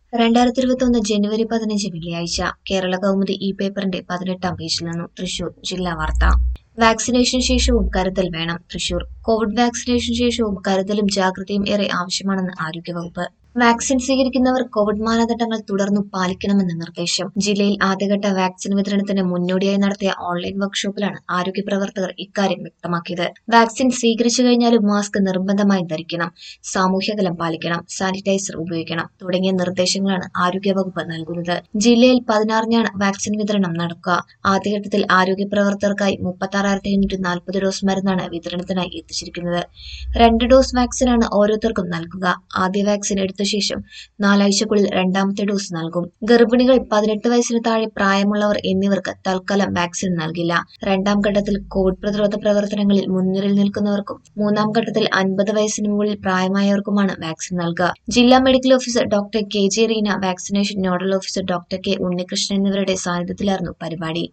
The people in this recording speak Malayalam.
രണ്ടായിരത്തി ഇരുപത്തൊന്ന് ജനുവരി പതിനഞ്ച് വെള്ളിയാഴ്ച കേരള കൗമുദി ഈ പേപ്പറിന്റെ പതിനെട്ടാം പേജിൽ നിന്നും തൃശൂർ ജില്ലാ വാർത്ത വാക്സിനേഷൻ ശേഷവും കരുതൽ വേണം തൃശൂർ കോവിഡ് വാക്സിനേഷൻ ശേഷവും കരുതലും ജാഗ്രതയും ഏറെ ആവശ്യമാണെന്ന് ആരോഗ്യവകുപ്പ് വാക്സിൻ സ്വീകരിക്കുന്നവർ കോവിഡ് മാനദണ്ഡങ്ങൾ തുടർന്നു പാലിക്കണമെന്ന് നിർദ്ദേശം ജില്ലയിൽ ആദ്യഘട്ട വാക്സിൻ വിതരണത്തിന് മുന്നോടിയായി നടത്തിയ ഓൺലൈൻ വർക്ക്ഷോപ്പിലാണ് ആരോഗ്യ പ്രവർത്തകർ ഇക്കാര്യം വ്യക്തമാക്കിയത് വാക്സിൻ സ്വീകരിച്ചു കഴിഞ്ഞാലും മാസ്ക് നിർബന്ധമായി ധരിക്കണം സാമൂഹ്യകലം പാലിക്കണം സാനിറ്റൈസർ ഉപയോഗിക്കണം തുടങ്ങിയ നിർദ്ദേശങ്ങളാണ് ആരോഗ്യവകുപ്പ് നൽകുന്നത് ജില്ലയിൽ പതിനാറിനാണ് വാക്സിൻ വിതരണം നടക്കുക ആദ്യഘട്ടത്തിൽ ആരോഗ്യ പ്രവർത്തകർക്കായി മുപ്പത്തി ആറായിരത്തി അഞ്ഞൂറ്റി നാൽപ്പത് ഡോസ് മരുന്നാണ് വിതരണത്തിനായി എത്തിച്ചിരിക്കുന്നത് രണ്ട് ഡോസ് വാക്സിനാണ് ഓരോരുത്തർക്കും നൽകുക ആദ്യ വാക്സിൻ എടുത്ത ശേഷം നാലാഴ്ചക്കുള്ളിൽ രണ്ടാമത്തെ ഡോസ് നൽകും ഗർഭിണികൾ പതിനെട്ട് വയസ്സിന് താഴെ പ്രായമുള്ളവർ എന്നിവർക്ക് തൽക്കാലം വാക്സിൻ നൽകില്ല രണ്ടാം ഘട്ടത്തിൽ കോവിഡ് പ്രതിരോധ പ്രവർത്തനങ്ങളിൽ മുൻനിരയിൽ നിൽക്കുന്നവർക്കും മൂന്നാം ഘട്ടത്തിൽ അൻപത് വയസ്സിന് മുകളിൽ പ്രായമായവർക്കുമാണ് വാക്സിൻ നൽകുക ജില്ലാ medical officer doctor K J Reena vaccination nodal officer doctor K Unnikrishnan എന്നിവരുടെ സാന്നിധ്യത്തിലായിരുന്നു പരിപാടി